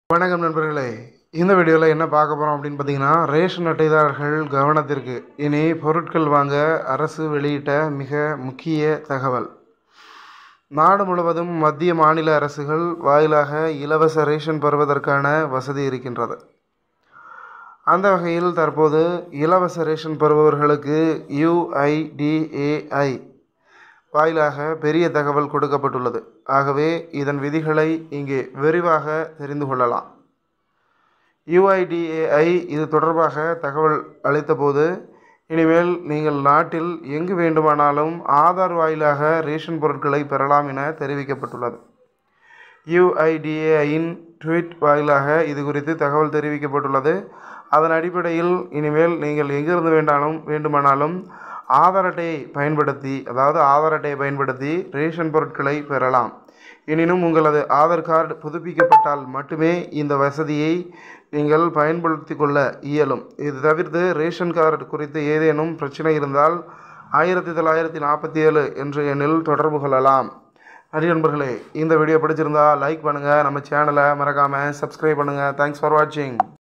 வணக்கம் நண்பர்களே இந்த வீடியோவில் என்ன பார்க்க போகிறோம் அப்படின்னு பார்த்தீங்கன்னா ரேஷன் அட்டைதாரர்கள் கவனத்திற்கு இனி பொருட்கள் வாங்க அரசு வெளியிட்ட மிக முக்கிய தகவல் நாடு முழுவதும் மத்திய மாநில அரசுகள் வாயிலாக இலவச ரேஷன் பெறுவதற்கான வசதி இருக்கின்றது அந்த வகையில் தற்போது இலவச ரேஷன் பெறுபவர்களுக்கு யுஐடிஏஐ வாயிலாக பெரிய தகவல் கொடுக்கப்பட்டுள்ளது ஆகவே இதன் விதிகளை இங்கே விரிவாக தெரிந்து கொள்ளலாம் யுஐடிஏஐ இது தொடர்பாக தகவல் அளித்தபோது இனிமேல் நீங்கள் நாட்டில் எங்கு வேண்டுமானாலும் ஆதார் வாயிலாக ரேஷன் பொருட்களை பெறலாம் என தெரிவிக்கப்பட்டுள்ளது யுஐடிஏஐயின் ட்வீட் வாயிலாக இது குறித்து தகவல் தெரிவிக்கப்பட்டுள்ளது அதன் அடிப்படையில் இனிமேல் நீங்கள் எங்கிருந்து வேண்டாலும் வேண்டுமானாலும் ஆதார் அட்டையை பயன்படுத்தி அதாவது ஆதார் அட்டையை பயன்படுத்தி ரேஷன் பொருட்களை பெறலாம் எனினும் உங்களது ஆதார் கார்டு புதுப்பிக்கப்பட்டால் மட்டுமே இந்த வசதியை நீங்கள் பயன்படுத்தி கொள்ள இயலும் இது தவிர்த்து ரேஷன் கார்டு குறித்து ஏதேனும் பிரச்சனை இருந்தால் ஆயிரத்தி தொள்ளாயிரத்தி நாற்பத்தி ஏழு என்ற எண்ணில் தொடர்பு கொள்ளலாம் நன்றி நண்பர்களே இந்த வீடியோ பிடிச்சிருந்தா லைக் பண்ணுங்கள் நம்ம சேனலை மறக்காமல் சப்ஸ்கிரைப் பண்ணுங்கள் தேங்க்ஸ் ஃபார் வாட்சிங்